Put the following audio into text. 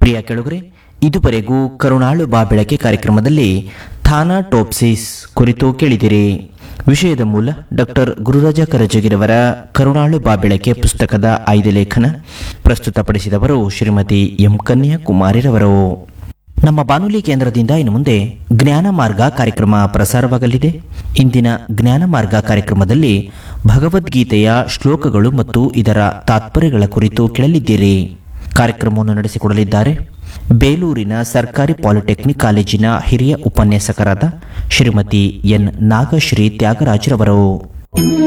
ಪ್ರಿಯ ಕೆಳಗರೆ ಇದುವರೆಗೂ ಕರುಣಾಳು ಬಾ ಬೆಳಕೆ ಕಾರ್ಯಕ್ರಮದಲ್ಲಿ ಥಾನಾಟೋಪ್ಸಿಸ್ ಕುರಿತು ಕೇಳಿದಿರಿ ವಿಷಯದ ಮೂಲ ಡಾಕ್ಟರ್ ಗುರುರಾಜ ಕರಜಗಿರವರ ಕರುಣಾಳು ಬಾ ಬೆಳಕೆ ಪುಸ್ತಕದ ಆಯ್ದ ಲೇಖನ ಪ್ರಸ್ತುತಪಡಿಸಿದವರು ಶ್ರೀಮತಿ ಎಂ ಕನ್ಯಾಕುಮಾರಿರವರು ನಮ್ಮ ಬಾನುಲಿ ಕೇಂದ್ರದಿಂದ ಇನ್ನು ಮುಂದೆ ಜ್ಞಾನ ಮಾರ್ಗ ಕಾರ್ಯಕ್ರಮ ಪ್ರಸಾರವಾಗಲಿದೆ ಇಂದಿನ ಜ್ಞಾನ ಮಾರ್ಗ ಕಾರ್ಯಕ್ರಮದಲ್ಲಿ ಭಗವದ್ಗೀತೆಯ ಶ್ಲೋಕಗಳು ಮತ್ತು ಇದರ ತಾತ್ಪರ್ಯಗಳ ಕುರಿತು ಕೇಳಲಿದ್ದೀರಿ ಕಾರ್ಯಕ್ರಮವನ್ನು ನಡೆಸಿಕೊಡಲಿದ್ದಾರೆ ಬೇಲೂರಿನ ಸರ್ಕಾರಿ ಪಾಲಿಟೆಕ್ನಿಕ್ ಕಾಲೇಜಿನ ಹಿರಿಯ ಉಪನ್ಯಾಸಕರಾದ ಶ್ರೀಮತಿ ಎನ್ ನಾಗಶ್ರೀ ತ್ಯಾಗರಾಜ್ರವರು